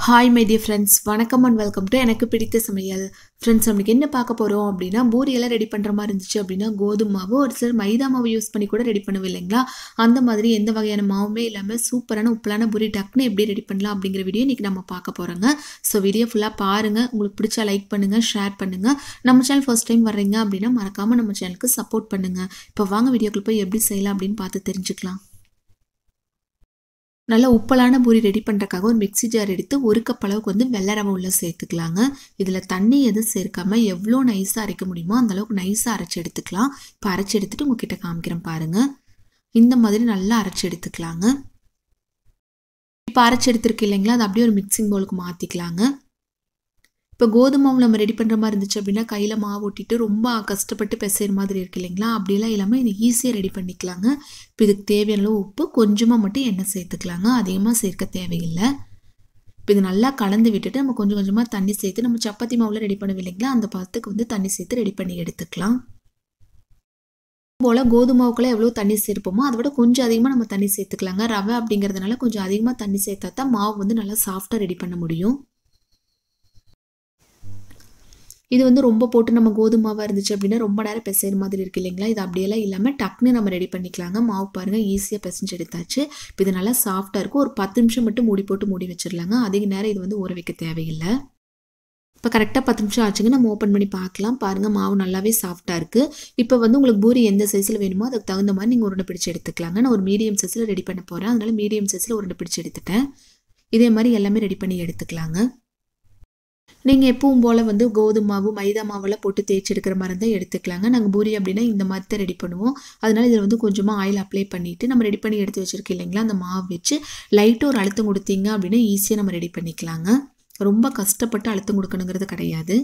hi my dear friends வணக்கம் and welcome to எனக்கு பிடித்த சமையல் ஃப்ரெண்ட்ஸ் நம்மளுக்கு என்ன பார்க்க போகிறோம் அப்படின்னா பூரியெல்லாம் ரெடி பண்ணுற மாதிரி இருந்துச்சு அப்படின்னா கோதுமை மாவு ஒரு சிலர் மைதா மாவு யூஸ் பண்ணி கூட ரெடி பண்ணுவோம் இல்லைங்களா அந்த மாதிரி எந்த வகையான மாவுமே இல்லாமல் சூப்பரான உப்பலான பூரி டக்குன்னு எப்படி ரெடி பண்ணலாம் அப்படிங்கிற வீடியோ இன்றைக்கி நம்ம பார்க்க போகிறோங்க ஸோ வீடியோ ஃபுல்லாக பாருங்கள் உங்களுக்கு பிடிச்சா லைக் பண்ணுங்கள் ஷேர் பண்ணுங்கள் நம்ம சேனல் ஃபர்ஸ்ட் டைம் வர்றீங்க அப்படின்னா மறக்காமல் நம்ம சேனலுக்கு சப்போர்ட் பண்ணுங்கள் இப்போ வாங்க வீடியோக்குள்ள போய் எப்படி செய்யலாம் அப்படின்னு பார்த்து தெரிஞ்சுக்கலாம் நல்லா உப்பலான பூரி ரெடி பண்ணுறக்காக ஒரு மிக்ஸி ஜார் எடுத்து ஒரு கப் அளவுக்கு வந்து வெள்ளை ரவை உள்ள சேர்த்துக்கலாங்க இதில் தண்ணி எதுவும் சேர்க்காம எவ்வளோ நைஸாக அரைக்க முடியுமோ அந்த அளவுக்கு நைஸாக அரைச்சி எடுத்துக்கலாம் இப்போ அரைச்சி எடுத்துட்டு உங்ககிட்ட காமிக்கிறேன் பாருங்கள் இந்த மாதிரி நல்லா அரைச்சி எடுத்துக்கலாங்க இப்போ அரைச்சி எடுத்துருக்கு இல்லைங்களா அது அப்படியே ஒரு மிக்சிங் பவுலுக்கு மாற்றிக்கலாங்க இப்போ கோதுமை மாவு நம்ம ரெடி பண்ணுற மாதிரி இருந்துச்சு அப்படின்னா கையில் மாவு ஒட்டிட்டு ரொம்ப கஷ்டப்பட்டு பிசைகிற மாதிரி இருக்கு இல்லைங்களா அப்படிலாம் இல்லாமல் இது ஈஸியாக ரெடி பண்ணிக்கலாங்க இப்போ இதுக்கு தேவையான அளவு உப்பு கொஞ்சமாக மட்டும் எண்ணெய் சேர்த்துக்கலாங்க அதிகமாக சேர்க்க தேவையில்லை இப்போ இது நல்லா கலந்து விட்டுட்டு நம்ம கொஞ்சம் கொஞ்சமாக தண்ணி சேர்த்து நம்ம சப்பாத்தி மாவில் ரெடி பண்ணுவோம் இல்லைங்களா அந்த பதத்துக்கு வந்து தண்ணி சேர்த்து ரெடி பண்ணி எடுத்துக்கலாம் போல் கோதுமாவுக்குள்ள எவ்வளோ தண்ணி சேர்ப்போமோ அதை விட கொஞ்சம் அதிகமாக நம்ம தண்ணி சேர்த்துக்கலாங்க ரவை அப்படிங்கிறதுனால கொஞ்சம் அதிகமாக தண்ணி சேர்த்தா தான் மாவு வந்து நல்லா சாஃப்டாக ரெடி பண்ண முடியும் இது வந்து ரொம்ப போட்டு நம்ம கோதுமாவாக இருந்துச்சு அப்படின்னா ரொம்ப நேரம் பிசைகிற மாதிரி இருக்கு இல்லைங்களா இது அப்படியெல்லாம் இல்லாமல் டக்குன்னு நம்ம ரெடி பண்ணிக்கலாங்க மாவு பாருங்கள் ஈஸியாக பிசைஞ்சு எடுத்தாச்சு இப்போ இது நல்லா சாஃப்டாக இருக்கும் ஒரு பத்து நிமிஷம் மட்டும் மூடி போட்டு மூடி வச்சிடலாங்க அதிக நேரம் இது வந்து ஊற வைக்க தேவையில்லை இப்போ கரெக்டாக பத்து நிமிஷம் ஆச்சுங்க நம்ம ஓப்பன் பண்ணி பார்க்கலாம் பாருங்கள் மாவு நல்லாவே சாஃப்டாக இருக்குது இப்போ வந்து உங்களுக்கு பூரி எந்த சைஸில் வேணுமோ அதுக்கு தகுந்த மாதிரி நீங்கள் உருண்டை பிடிச்சி எடுத்துக்கலாங்க நான் ஒரு மீடியம் சைஸில் ரெடி பண்ண போகிறேன் அதனால் மீடியம் சைஸில் உருண்டை பிடிச்சி எடுத்துட்டேன் இதே மாதிரி எல்லாமே ரெடி பண்ணி எடுத்துக்கலாங்க நீங்கள் எப்பவும் போல் வந்து கோதுமை மாவு மைதா மாவெல்லாம் போட்டு தேய்ச்சி எடுக்கிற மாதிரி தான் எடுத்துக்கலாங்க நாங்கள் பூரி அப்படின்னா இந்த மாதிரி தான் ரெடி பண்ணுவோம் அதனால் இதில் வந்து கொஞ்சமாக ஆயில் அப்ளை பண்ணிவிட்டு நம்ம ரெடி பண்ணி எடுத்து வச்சுருக்கோம் இல்லைங்களா அந்த மாவு வச்சு லைட்டாக ஒரு அழுத்தம் கொடுத்தீங்க அப்படின்னா ஈஸியாக நம்ம ரெடி பண்ணிக்கலாங்க ரொம்ப கஷ்டப்பட்டு அழுத்தம் கொடுக்கணுங்கிறது கிடையாது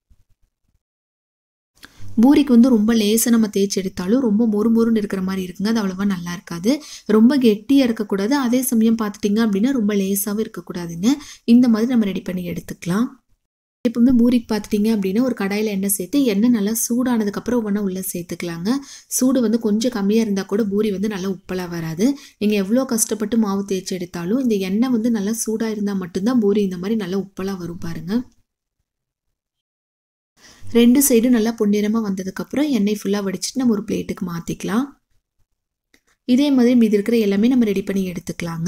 பூரிக்கு வந்து ரொம்ப லேசாக நம்ம தேய்ச்சி எடுத்தாலும் ரொம்ப மொறு மொறுன்னு இருக்கிற மாதிரி இருக்குங்க அது அவ்வளோவா நல்லா இருக்காது ரொம்ப கெட்டியாக இருக்கக்கூடாது அதே சமயம் பார்த்துட்டிங்க அப்படின்னா ரொம்ப லேசாகவும் இருக்கக்கூடாதுங்க இந்த மாதிரி நம்ம ரெடி பண்ணி எடுத்துக்கலாம் எப்பவுமே பூரிக்கு பார்த்துட்டிங்க அப்படின்னா ஒரு கடாயில் எண்ணெய் சேர்த்து எண்ணெய் நல்லா சூடானதுக்கப்புறம் ஒவ்வொன்றா உள்ளே சேர்த்துக்கலாங்க சூடு வந்து கொஞ்சம் கம்மியாக இருந்தால் கூட பூரி வந்து நல்லா உப்பலாக வராது நீங்கள் எவ்வளோ கஷ்டப்பட்டு மாவு தேய்ச்சி எடுத்தாலும் இந்த எண்ணெய் வந்து நல்லா சூடாக இருந்தால் மட்டும்தான் பூரி இந்த மாதிரி நல்லா உப்பலாக வரும் பாருங்கள் ரெண்டு சைடும் நல்லா பொன்னிறமாக வந்ததுக்கப்புறம் எண்ணெய் ஃபுல்லாக வடிச்சிட்டு நம்ம ஒரு பிளேட்டுக்கு மாற்றிக்கலாம் இதே மாதிரி மீதி இருக்கிற எல்லாமே நம்ம ரெடி பண்ணி எடுத்துக்கலாங்க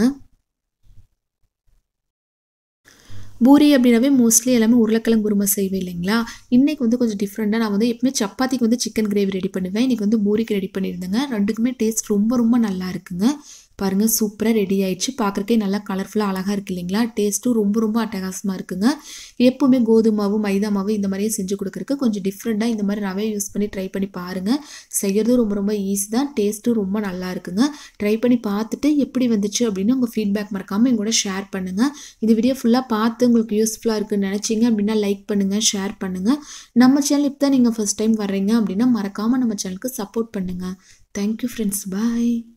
பூரி அப்படின்னாவே மோஸ்ட்லி எல்லாமே உருளைக்கிழங்கு குருமா செய்வேன் இல்லைங்களா இன்றைக்கி வந்து கொஞ்சம் டிஃப்ரெண்ட்டாக நான் வந்து எப்பவுமே சப்பாத்திக்கு வந்து சிக்கன் கிரேவி ரெடி பண்ணுவேன் இன்றைக்கி வந்து பூரிக்கு ரெடி பண்ணியிருந்தேங்க ரெண்டுக்குமே டேஸ்ட் ரொம்ப ரொம்ப நல்லா இருக்குங்க பாருங்கள் சூப்பராக ரெடி ஆயிடுச்சு பார்க்குறக்கே நல்லா கலர்ஃபுல்லாக அழகாக இருக்குது இல்லைங்களா டேஸ்ட்டும் ரொம்ப ரொம்ப அட்டகாசமாக இருக்குங்க எப்போவுமே கோதுமாவும் மைதா மாவு இந்த மாதிரியே செஞ்சு கொடுக்குறக்கு கொஞ்சம் டிஃப்ரெண்ட்டாக இந்த மாதிரி ரவை யூஸ் பண்ணி ட்ரை பண்ணி பாருங்கள் செய்கிறதும் ரொம்ப ரொம்ப ஈஸி தான் டேஸ்ட்டும் ரொம்ப நல்லா இருக்குங்க ட்ரை பண்ணி பார்த்துட்டு எப்படி வந்துச்சு அப்படின்னு உங்கள் ஃபீட்பேக் மறக்காமல் எங்கூட ஷேர் பண்ணுங்கள் இந்த வீடியோ ஃபுல்லாக பார்த்து உங்களுக்கு யூஸ்ஃபுல்லாக இருக்குன்னு நினச்சிங்க அப்படின்னா லைக் பண்ணுங்கள் ஷேர் பண்ணுங்கள் நம்ம சேனல் இப்போ தான் நீங்கள் ஃபஸ்ட் டைம் வர்றீங்க அப்படின்னா மறக்காமல் நம்ம சேனலுக்கு சப்போர்ட் பண்ணுங்கள் தேங்க்யூ ஃப்ரெண்ட்ஸ் பாய்